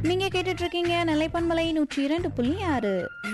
நீங்க கேட்டுட்டு இருக்கீங்க நிலைப்பன்மலை நூற்றி இரண்டு புள்ளி ஆறு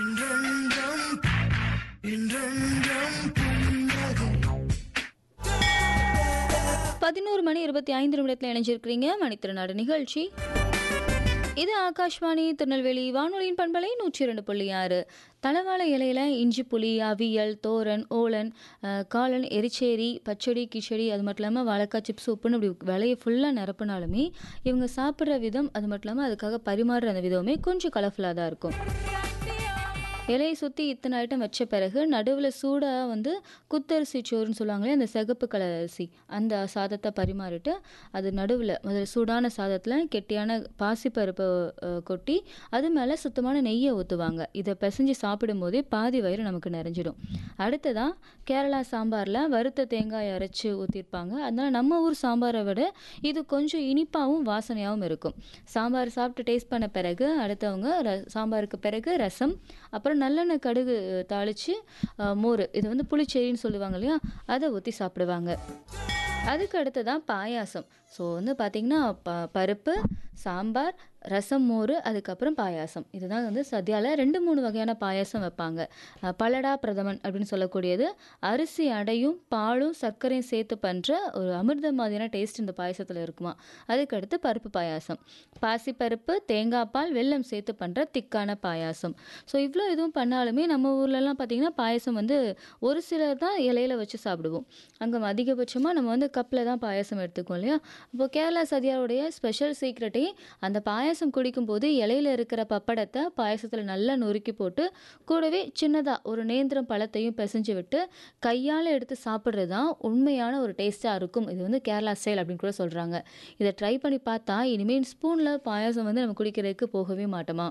பதினோரு மணி இருபத்தி ஐந்து நிமிடத்தில் இணைஞ்சிருக்கிறீங்க மணித்திருநாடு நிகழ்ச்சி இது ஆகாஷ்வாணி திருநெல்வேலி வானொலியின் பண்பலை நூற்றி இரண்டு புள்ளி ஆறு தளவாழை இலையில இஞ்சி புளி அவியல் தோரன் ஓலன் அஹ், காளான் எரிச்சேரி பச்சடி கிச்சடி அது மட்டும் இல்லாமல் வாழைக்காய் சிப்ஸ் உப்புன்னு இப்படி விலையை ஃபுல்லாக நிரப்புனாலுமே இவங்க சாப்பிட்ற விதம் அது மட்டும் இல்லாமல் அதுக்காக பரிமாறுற அந்த விதமே கொஞ்சம் கலர்ஃபுல்லாக தான் இருக்கும் இலையை சுற்றி இத்தனை ஐட்டம் வச்ச பிறகு நடுவில் சூடாக வந்து குத்தரிசி சோறுன்னு சொல்லுவாங்களே அந்த சிகப்பு கலர் அரிசி அந்த சாதத்தை பரிமாறிட்டு அது நடுவில் முதல்ல சூடான சாதத்தில் கெட்டியான பாசிப்பருப்பை அஹ், கொட்டி அது மேலே சுத்தமான நெய்யை ஊற்றுவாங்க இதை பிசைஞ்சு சாப்பிடும்போதே பாதி வயிறு நமக்கு நிறைஞ்சிடும் அடுத்ததாக கேரளா சாம்பாரில் வறுத்த தேங்காய் அரைச்சி ஊற்றிருப்பாங்க அதனால நம்ம ஊர் சாம்பாரை விட இது கொஞ்சம் இனிப்பாகவும் வாசனையாகவும் இருக்கும் சாம்பார் சாப்பிட்டு டேஸ்ட் பண்ண பிறகு அடுத்தவங்க ர சாம்பாருக்கு பிறகு ரசம் அப்புறம் நல்லெண்ணெய் கடுகு தாளித்து மோர் இது வந்து புளிச்சேரின்னு சொல்லுவாங்க இல்லையா அதை ஊற்றி சாப்பிடுவாங்க அதுக்கு அடுத்ததான் பாயாசம் ஸோ வந்து பார்த்திங்கன்னா ப பருப்பு சாம்பார் ரசம் மோர் அதுக்கப்புறம் பாயாசம் இதுதான் வந்து சத்யாவில் ரெண்டு மூணு வகையான பாயாசம் வைப்பாங்க அஹ் பலடா பிரதமன் அப்படின்னு சொல்லக்கூடியது அரிசி அடையும் பாலும் சர்க்கரையும் சேர்த்து பண்ணுற ஒரு அமிர்தம் மாதிரியான டேஸ்ட் இந்த பாயாசத்தில் இருக்குமா அதுக்கடுத்து பருப்பு பாயாசம் பாசிப்பருப்பு தேங்காய் பால் வெல்லம் சேர்த்து பண்ணுற திக்கான பாயாசம் ஸோ இவ்வளோ எதுவும் பண்ணாலுமே நம்ம ஊர்லலாம் பார்த்திங்கன்னா பாயாசம் வந்து ஒரு சிலர் தான் இலையில வச்சு சாப்பிடுவோம் அங்கே அதிகபட்சமாக நம்ம வந்து கப்பில் தான் பாயாசம் எடுத்துக்கோம் இல்லையா இப்போ கேரளா சதியாருடைய ஸ்பெஷல் சீக்ரெட்டே அந்த பாயாசம் குடிக்கும்போது இலையில இருக்கிற பப்படத்தை பாயாசத்தில் நல்லா நொறுக்கி போட்டு கூடவே சின்னதாக ஒரு நேந்திரம் பழத்தையும் பிசைஞ்சு விட்டு கையால் எடுத்து சாப்பிட்றது தான் உண்மையான ஒரு டேஸ்ட்டாக இருக்கும் இது வந்து கேரளா ஸ்டைல் அப்படின்னு கூட சொல்கிறாங்க இதை ட்ரை பண்ணி பார்த்தா இனிமேல் ஸ்பூனில் பாயாசம் வந்து நம்ம குடிக்கிறதுக்கு போகவே மாட்டோமா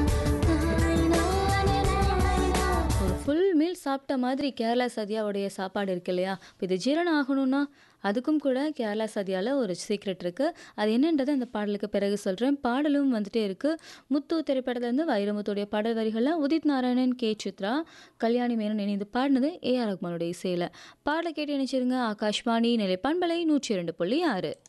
ஒரு ஃபுல் மீல் சாப்பிட்ட மாதிரி கேரளா சதியாவுடைய சாப்பாடு இருக்கு இல்லையா இப்போ இது ஜீரணம் ஆகணும்னா அதுக்கும் கூட கேரளா சதியாவில் ஒரு சீக்ரெட் இருக்குது அது என்னன்றதை அந்த பாடலுக்கு பிறகு சொல்கிறேன் பாடலும் வந்துட்டே இருக்குது முத்து திரைப்படத்துலேருந்து வைரமுத்துடைய பாடல் வரிகளில் உதித் நாராயணன் கே சித்ரா கல்யாணி மேனன் இணைந்து பாடினது ஏஆர் ரஹ்மானுடைய இசையில் பாடலை கேட்டு நினைச்சிருங்க ஆகாஷ்வாணி நிலை பண்பலை நூற்றி இரண்டு புள்ளி ஆறு